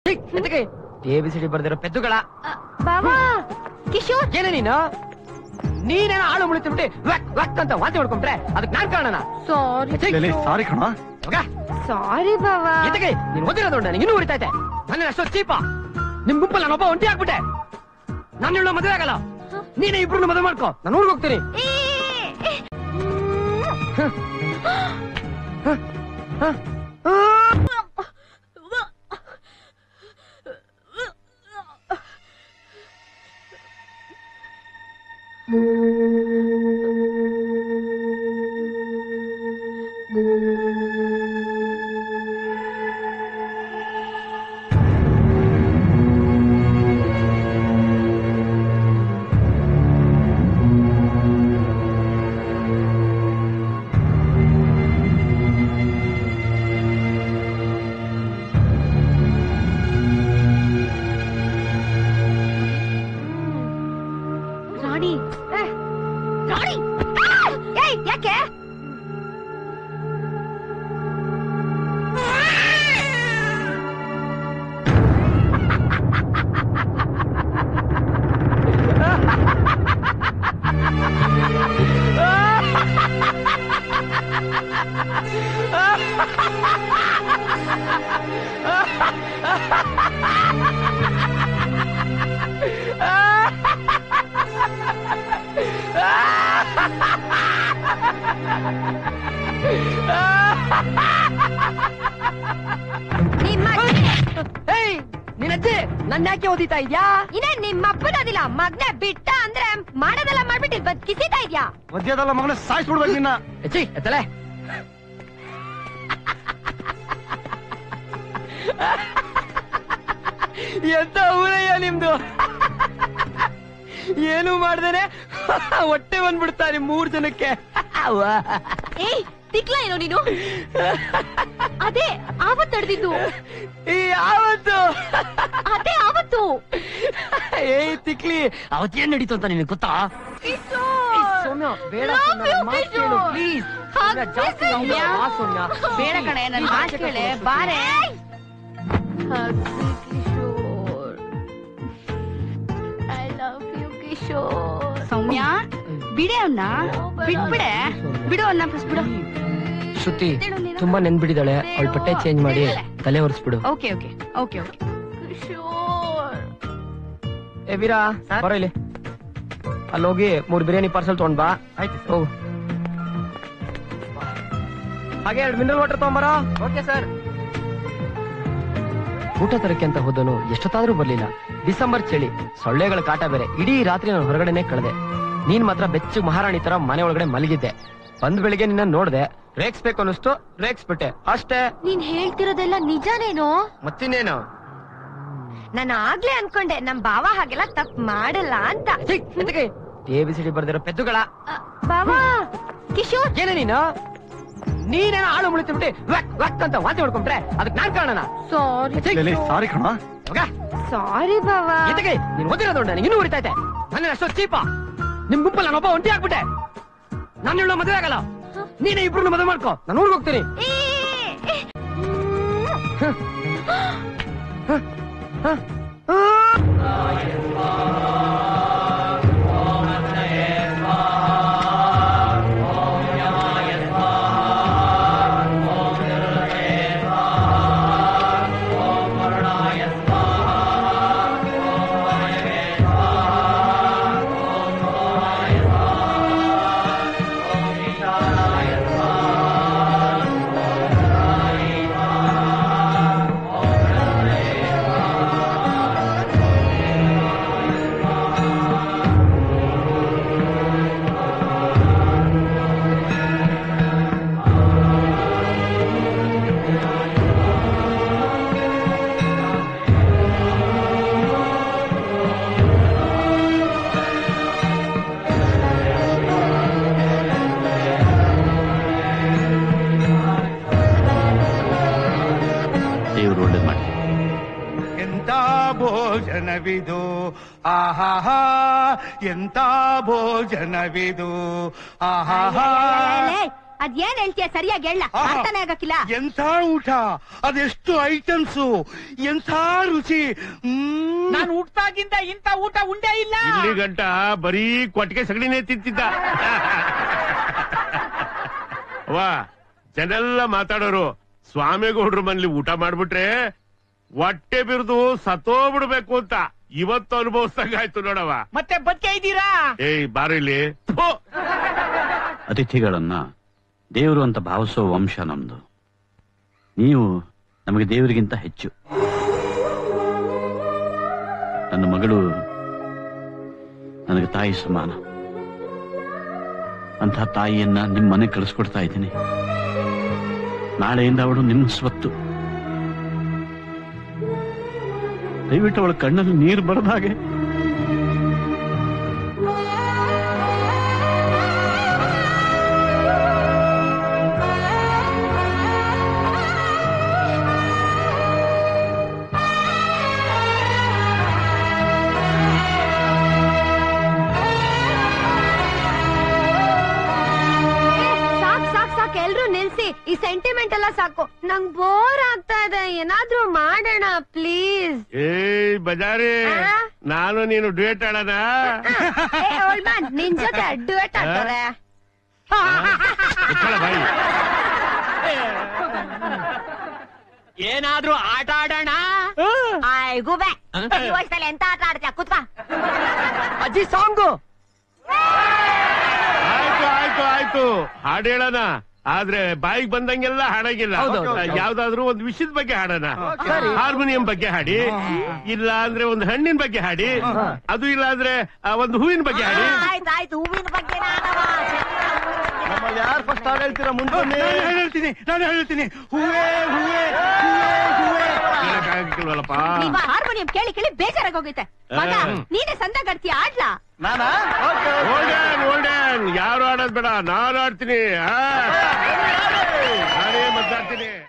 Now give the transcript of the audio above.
A B C D ಬರ್ದಿರೋ ಪೆದ್ದುಗಳ ಬಾವಾ ಕಿಶೋರ್ ಏನೇ ನೀನು ನೀನೇನೋ ಆಳು ಮುಳಿತಿಬಿಟ್ಟು ವಕ್ ವಕ್ ಅಂತ ವಾಂತಿ ಹೊಡ್ಕೊಂಡ್ರೆ ಅದಕ್ಕೆ ನಾನ್ ಕಾರಣನ ಸಾರಿ ಸಾರಿ ಕಣ ಸಾರಿ ಬಾವಾ ಎದಕ್ಕೆ ನೀನ್ ಓದಿರೋದು ನನಗೆ ಇನ್ನೂ ಉರಿತೈತೆ ನನ್ನ ಅಷ್ಟೋ ಚೀಪ ನಿಮ್ ಗುಂಪಲ್ಲಿ ನಾನೊಬ್ಬ ಒಂಟಿ ಆಗ್ಬಿಟ್ಟೆ ನಾನು ಹೇಳೋ ಮದುವೆ ಆಗಲ್ಲ ನೀನೇ ಇಬ್ರು ಮದುವೆ ಮಾಡ್ಕೋ ನಾನು ಊರಿಗೆ ಹೋಗ್ತೀನಿ ಏ, ರಾಣಿ ಏ, ರಾಣಿ ಆ! ಏಯ್ ಯಾಕೆ ನಿಮ್ಮ ಏಯ್ ನಿನ್ ಅಜ್ಜಿ ನನ್ನ ಯಾಕೆ ಓದಿತಾ ಇದ್ಯಾ ಇದೇ ನಿಮ್ಮ ಅಪ್ಪನದಿಲ್ಲ ಮಗ್ನೆ ಬಿಟ್ಟ ಅಂದ್ರೆ ಮಾಡೋದೆಲ್ಲ ಮಾಡ್ಬಿಟ್ಟು ಇಲ್ಲಿ ಬದ್ ಕಿಸಿತಾ ಇದ್ಯಾ ಮದ್ಯದಲ್ಲ ಮಗನ ಸಾಯಿಸ್ಬಿಡ್ಬೇಕು ನಿನ್ನ ಅಜ್ಜಿ ಎತ್ತಲೆ ಎಂತ ಊರಯ್ಯ ನಿಮ್ದು ಏನು ಮಾಡ್ದೇನೆ ಹೊಟ್ಟೆ ಬಂದ್ಬಿಡ್ತಾ ನಿಮ್ ಮೂರ್ ಜನಕ್ಕೆ ಅವ್ವಾ. ಏಯ್ ತಿಕ್ಲ ಏನೋ ನೀನು ಅದೇ ಆವತ್ ನಡೆದಿದ್ದು ಈ ಯಾವತ್ತು ಅದೇ ಆವತ್ತು ಏಯ್ ತಿಕ್ಲಿ ಅವತ್ತೇನ್ ನಡೀತು ಅಂತ ನಿನಗೆ ಗೊತ್ತಾ ಏಯ್, ಸೌಮ್ಯ, ಬೇಡ Love ಸೌಮ್ಯ, you, ನನ್ ಮಾತ್ ಕೇಳು, ಕಿಶೋರ್. please. ಹಾಗ್ ಸೌಮ್ಯ, ಜಾಸ್ತಿ please, ನಂಬ್ಬೇಡ, ಸೌಮ್ಯ. ಬಾ, ಸೌಮ್ಯ. ಬೇಡ ಕಣೆ, ನನ್ Please, ಮಾತ್ ಆಚೆ ಕೇಳೆ, ಕರ್ಕೊಂಡು ಬಾರೆ. I love you Kishore Soumya ಬಿಡೆ ಅವನ್ನ ಬಿಟ್ಬಿಡೆ ಬಿಡು ಅವನ್ನ ಫಸ್ಟ್ ಬಿಡು ಶ್ರುತಿ ಹೇಳು ನೀನು. ತುಂಬಾ ನೆನ್ಬಿಟ್ಟಿದ್ದಾಳೆ ಅವಳ ಬಟ್ಟೆ ಚೇಂಜ್ ಮಾಡಿ ಹೇಳೆ. ತಲೆ ಒರೆಸ್ಬಿಡು okay okay okay okay Kishore ಏ ವೀರಾ ಬರೋ ಇಲ್ಲಿ ಅಲ್ಲಿ ಹೋಗಿ ಮೂರ್ ಬಿರಿಯಾನಿ ಪಾರ್ಸಲ್ ತಗೊಂಡ್ ಬಾ ಆಯ್ತು ಹೋಗು ಹಾಗೆ ಎರಡು ಮಿನರಲ್ ವಾಟರ್ ತಗೊಂಬರೋ ಓಕೆ ಸರ್ ಊಟ ತರಕ್ಕೆ ಅಂತ ಹೋದನು ಎಷ್ಟೊತ್ತಾದ್ರೂ ಬರ್ಲಿಲ್ಲ ಡಿಸೆಂಬರ್ ಚಳಿ ಸೊಳ್ಳೆಗಳ ಕಾಟ ಬೇರೆ ಇಡೀ ರಾತ್ರಿ ನಾನು ಹೊರಗಡೆನೆ ಕಳೆದೆ ನೀನ್ ಮಾತ್ರ ಬೆಚ್ಚು ಮಹಾರಾಣಿ ತರ ಮನೆ ಒಳಗಡೆ ಮಲಗಿದ್ದೆ ಬಂದ್ ಬೆಳಿಗ್ಗೆ ನಿನ್ನ ನೋಡ್ದೆ ರೇಗ್ಸ್ಬೇಕು ಅನ್ನಿಸ್ತು ರೇಗ್ಸ್ಬಿಟ್ಟೆ ಅಷ್ಟೇ ನೀನ್ ಹೇಳ್ತಿರೋದೆಲ್ಲ ನಿಜಾನೇನೋ ಮತ್ತಿನ್ನೇನು ನಾನು ಆಗ್ಲೇ ಅನ್ಕೊಂಡೆ ನಮ್ ಬಾವ ಹಾಗೆಲ್ಲ ತಪ್ಪು ಮಾಡಲ್ಲ ಅಂತ ಎ ಬಿ ಸಿ ಡಿ ಬರ್ದಿರೋ ಪೆದ್ದುಗಳ ಅ, ಬಾವಾ ಕಿಶೋರ್ ಏನೇ ನೀನು ನೀನೇನೋ ಆಳು ಮುಳಿತಿಬಿಟ್ಟು ವಕ್ ವಕ್ ಅಂತ ವಾಂತಿ ಹೊಡ್ಕೊಂಡ್ರೆ ಅದಕ್ಕೆ ನಾನ್ ಕಾರಣನ ಸಾರಿ ಸಾರಿ ಕಣ ಸಾರಿ ಬಾವಾ ಎದಕ್ಕೆ ನೀನ್ ಓದಿರೋದು ನನಗೆ ಇನ್ನೂ ಉರಿತೈತೆ ನನ್ನ ಅಷ್ಟೋ ಚೀಪ ನಿಮ್ ಗುಂಪಲ್ಲಿ ನಾನೊಬ್ಬ ಒಂಟಿ ಆಗ್ಬಿಟ್ಟೆ ನಾನು ಹೇಳೋ ಮದುವೆ ಆಗಲ್ಲ ನೀನೇ ಇಬ್ರು ಮದುವೆ ಮಾಡ್ಕೋ ನಾನು ಊರಿಗೆ ಹೋಗ್ತೀನಿ ಏ, ಏ, ದೇವ್ರು ಒಳ್ಳೇದ್ ಮಾಡಿ ಎಂತ ಭೋಜನವಿದು ಆಹಾಹಾ ಎಂತ ಭೋಜನವಿದು ಆಹಾಹಾ ಲೇ, ಅದ್ ಏನ್ ಹೇಳ್ತೀಯ ಸರಿಯಾಗಿ ಹೇಳ ಆಹಾ. ಅರ್ಥನೇ ಆಗಕ್ಕಿಲ್ಲ ಎಂಥ ಊಟ ಅದೆಷ್ಟು ಐಟಮ್ಸು ಎಂಥ ರುಚಿ ಮ್ಮ್. ನಾನು ಹುಟ್ಟಾಗಿಂದ ಇಂಥ ಊಟ ಉಂಡೇ ಇಲ್ಲ ಇಲ್ಲಿ ಗಂಟ ಬರೀ ಕೊಟ್ಟಿಗೆ ಸಗಣಿನೇ ತಿಂತಿದ್ದ ವಾ ಜನೆಲ್ಲ ಮಾತಾಡೋರು ಸ್ವಾಮಿಗೌಡ್ರ ಮನೇಲಿ ಊಟ ಮಾಡ್ಬಿಟ್ರೆ ಹೊಟ್ಟೆ ಬಿರಿದು ಸತ್ತೋಗ್ಬಿಡ್ಬೇಕು ಅಂತ ಇವತ್ತು ಅನುಭವಿಸ್ದಂಗಾಯ್ತು ನೋಡವ ಮತ್ತೆ ಬದುಕೆ ಇದ್ದೀರಾ ಏಯ್ ಬಾರ ಇಲ್ಲಿ ಥು. ಅತಿಥಿಗಳನ್ನ ದೇವರು ಅಂತ ಭಾವಿಸೋ ವಂಶ ನಮ್ದು ನೀವು ನಮಗೆ ದೇವರಿಗಿಂತ ಹೆಚ್ಚು ನನ್ನ ಮಗಳು ನನಗೆ ತಾಯಿ ಸಮಾನ ಅಂಥ ತಾಯಿಯನ್ನ ನಿಮ್ಮ ಮನೆ ಕಳಿಸ್ಕೊಡ್ತಾ ಇದ್ದೀನಿ ನಾಳೆಯಿಂದ ಅವಳು ನಿಮ್ಮ ಸ್ವತ್ತು ದಯವಿಟ್ಟು ಅವಳ ಕಣ್ಣಲ್ಲಿ ನೀರು ಬರದ ಹಾಗೆ ಸಾಕ್ ಸಾಕ್ ಸಾಕ್ ಎಲ್ರು ನಿಲ್ಸಿ ಈ ಸೆಂಟಿಮೆಂಟ್ ಎಲ್ಲ ಸಾಕು ನಂಗ್ ಬೋರ್ ಆಗ್ತಾ ಇದೆ ಏನಾದ್ರೂ ಮಾಡೋಣ ಪ್ಲೀಸ್ ಏಯ್ ಬಜಾರಿ ಆ? ನಾನು ನೀನು ಡ್ಯೂಯೇಟ್ ಆಡೋಣ ನಿನ್ ಜೊತೆ ಅಡ್ಡುವೆಟ್ ಆಡ್ತಾರೆ ಮುಚ್ಚಳ ಬಾಯಿ ಏನಾದ್ರೂ ಆಟ ಆಡೋಣ ಆಯ್ ಗುಬೆ ಈ ವಯಸ್ಸಲ್ಲಿ ಎಂತ ಆಟ ಆಡ್ತೀಯ ಕುತ್ಕ ಅಜ್ಜಿ ಸಾಂಗು ಆಯ್ತು ಆಯ್ತು ಆಯ್ತು ಹಾಡು ಹೇಳೋಣ ಆದ್ರೆ ಬಾಯಿಗೆ ಬಂದಂಗೆಲ್ಲ ಹಾಡಂಗಿಲ್ಲ ಹೌದೌದು. ಯಾವ್ದಾದ್ರು ಒಂದು ವಿಷಯದ ಬಗ್ಗೆ ಹಾಡೋಣ ಸರಿ. ಹಾರ್ಮೋನಿಯಂ ಬಗ್ಗೆ ಹಾಡಿ ಇಲ್ಲ ಅಂದ್ರೆ ಒಂದು ಹಣ್ಣಿನ ಬಗ್ಗೆ ಹಾಡಿ ಅದು ಇಲ್ಲ ಅಂದ್ರೆ ಆ, ಒಂದು ಹೂವಿನ ಬಗ್ಗೆ ಹಾಡಿ ಆಯ್ತು ಆಯ್ತು ಹೂವಿನ ಬಗ್ಗೆ ನಮ್ಮಲ್ಲಿ ಯಾರು ಫಸ್ಟ್ ಹಾಡು ಹೇಳ್ತೀರಾ ಮುಂದೆ ನಾನು ಹೇಳ್ತೀನಿ ನಾನು ಹೇಳ್ತೀನಿ ಹೂವೇ ಹೂವೇ ಹೂವೇ ಹೂವೇ ಹೇಳಕ್ಕಾಗಕ್ಕಿಲ್ವಲ್ಲಪ್ಪ ನಿಮ್ಮ ಹಾರ್ಮೋನಿಯಂ ಕೇಳಿ ಕೇಳಿ ಬೇಜಾರಾಗಿ ಹೋಗೈತೆ ಮಗ ನೀನೇ ಸಂದ ಗಡ್ತಿ ಆಡ್ಲಾ ನಾನಾ ಓಕೆ ಓಲ್ಡನ್ ಓಲ್ಡನ್ ಯಾರು ಆಡೋದ್ ಬೇಡ ನಾನು ಆಡ್ತೀನಿ ಆ. ನಾನೇ ಮದ್ದಾಡ್ತೀನಿ